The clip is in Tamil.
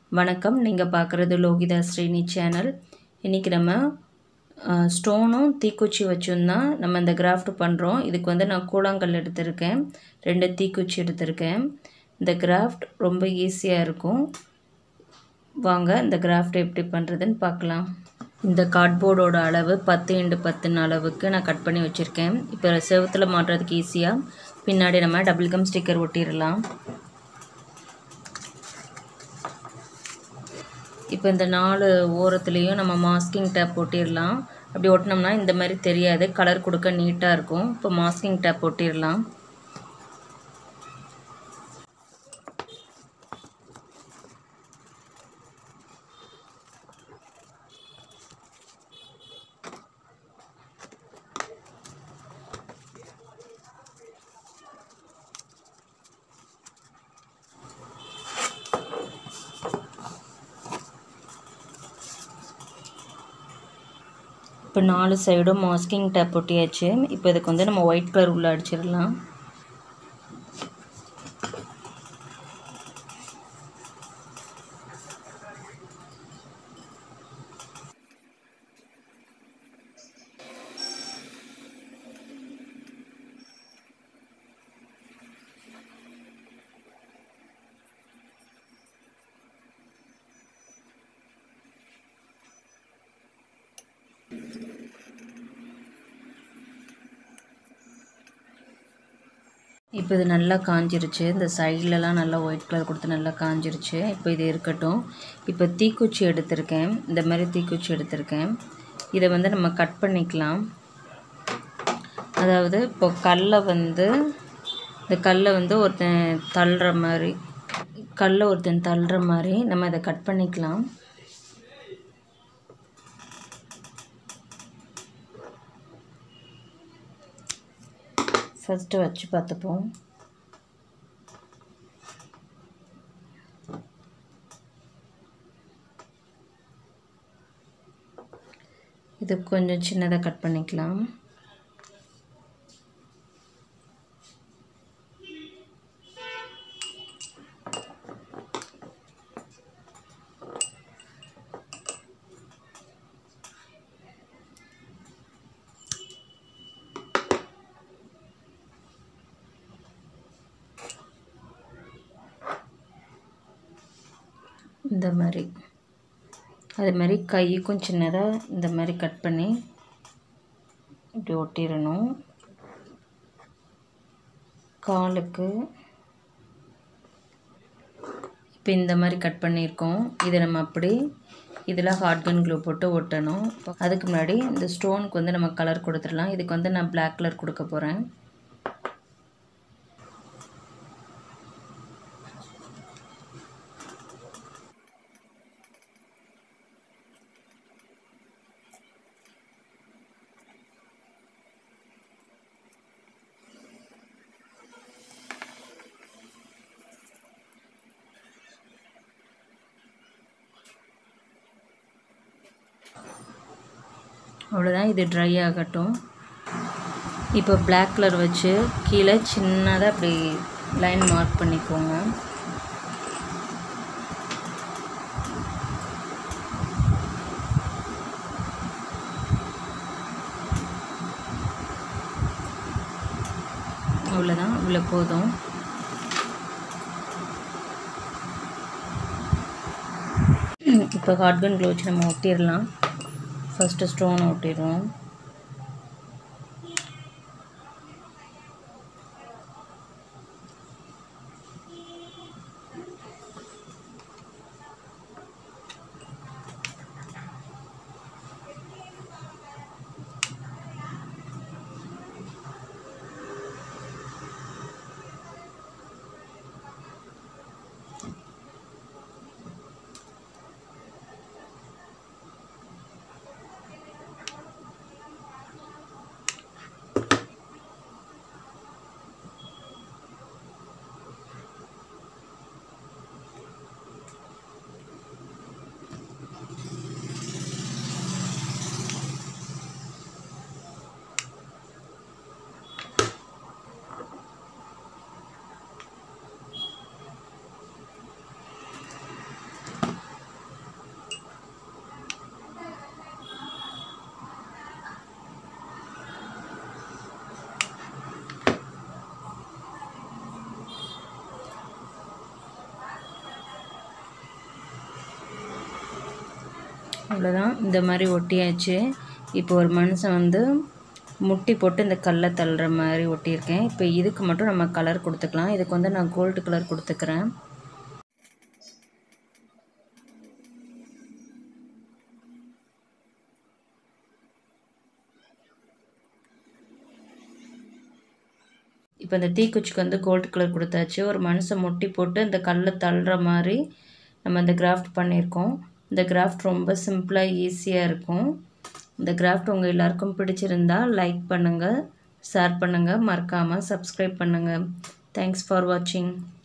வணக்கம் நீங்கள் பார்க்குறது லோகிதா ஸ்ரீனி சேனல் இன்றைக்கி நம்ம ஸ்டோனும் தீக்குச்சி வச்சும் தான் நம்ம இந்த கிராஃப்ட் பண்ணுறோம் இதுக்கு வந்து நான் கூழாங்கல் எடுத்திருக்கேன் ரெண்டு தீக்குச்சி எடுத்திருக்கேன் இந்த கிராஃப்ட் ரொம்ப ஈஸியாக இருக்கும் வாங்க இந்த கிராஃப்ட் எப்படி பண்ணுறதுன்னு பார்க்கலாம் இந்த கார்ட்போர்டோட அளவு பத்து இன்ட்டு பத்துன்னு அளவுக்கு நான் கட் பண்ணி வச்சுருக்கேன் இப்போ செவத்தில் மாட்டுறதுக்கு ஈஸியாக பின்னாடி நம்ம டபுள் கம் ஸ்டிக்கர் ஒட்டிடலாம் இப்போ இந்த நாலு ஓரத்துலேயும் நம்ம மாஸ்கிங் டேப் ஒட்டிடலாம் அப்படி ஒட்டினோம்னா இந்த மாதிரி தெரியாது கலர் கொடுக்க நீட்டாக இருக்கும் இப்போ மாஸ்கிங் டேப் ஒட்டிடலாம் இப்போ நாலு சைடும் மாஸ்கிங் டேப் ஒட்டியாச்சு இப்போ இதுக்கு வந்து நம்ம ஒயிட் கலர் உள்ளே அடிச்சிடலாம் இப்போ இது நல்லா காஞ்சிருச்சு இந்த சைட்லலாம் நல்லா ஒயிட் கலர் கொடுத்து நல்லா காஞ்சிருச்சு இப்போ இது இருக்கட்டும் இப்போ தீக்குச்சி எடுத்திருக்கேன் இந்த மாதிரி தீக்குச்சி எடுத்திருக்கேன் இதை வந்து நம்ம கட் பண்ணிக்கலாம் அதாவது இப்போ கல்லை வந்து இந்த கல்லை வந்து ஒருத்தன் தள்ளுற மாதிரி கல்லை ஒருத்தன் தள்ளுற மாதிரி நம்ம இதை கட் பண்ணிக்கலாம் ஃபஸ்ட்டு வச்சு பார்த்துப்போம் இது கொஞ்சம் சின்னதாக கட் பண்ணிக்கலாம் இந்த மாதிரி அது மாதிரி கைக்கும் சின்னதாக இந்த மாதிரி கட் பண்ணி இப்படி ஒட்டிடணும் காலுக்கு இப்போ இந்த மாதிரி கட் பண்ணியிருக்கோம் இதை நம்ம அப்படி இதில் ஹாட் கன் க்ளூ போட்டு ஒட்டணும் அதுக்கு முன்னாடி இந்த ஸ்டோனுக்கு வந்து நம்ம கலர் கொடுத்துடலாம் இதுக்கு வந்து நான் பிளாக் கலர் கொடுக்க போகிறேன் அவ்வளோதான் இது ட்ரை ஆகட்டும் இப்போ பிளாக் கலர் வச்சு கீழே சின்னதாக அப்படி லைன் மார்க் பண்ணிக்கோங்க அவ்வளோதான் இவ்வளோ போதும் இப்போ ஹாட் கன் க்ளோ வச்சு நம்ம ஒட்டிடலாம் ஃபஸ்ட்டு ஸ்டோன் ஒட்டிடுவோம் அவ்வளோதான் இந்த மாதிரி ஒட்டியாச்சு இப்போ ஒரு மனுஷன் வந்து முட்டி போட்டு இந்த கல்லை தள்ளுற மாதிரி ஒட்டியிருக்கேன் இப்போ இதுக்கு மட்டும் நம்ம கலர் கொடுத்துக்கலாம் இதுக்கு வந்து நான் கோல்டு கலர் கொடுத்துக்கிறேன் இப்போ இந்த தீக்குச்சிக்கு வந்து கோல்டு கலர் கொடுத்தாச்சு ஒரு மனுஷன் முட்டி போட்டு இந்த கல்லை தள்ளுற மாதிரி நம்ம இந்த கிராஃப்ட் பண்ணியிருக்கோம் இந்த கிராஃப்ட் ரொம்ப சிம்பிளாக ஈஸியாக இருக்கும் இந்த கிராஃப்ட் உங்கள் எல்லாருக்கும் பிடிச்சிருந்தா லைக் பண்ணுங்கள் ஷேர் பண்ணுங்கள் மறக்காமல் சப்ஸ்கிரைப் பண்ணுங்கள் தேங்க்ஸ் ஃபார் வாட்சிங்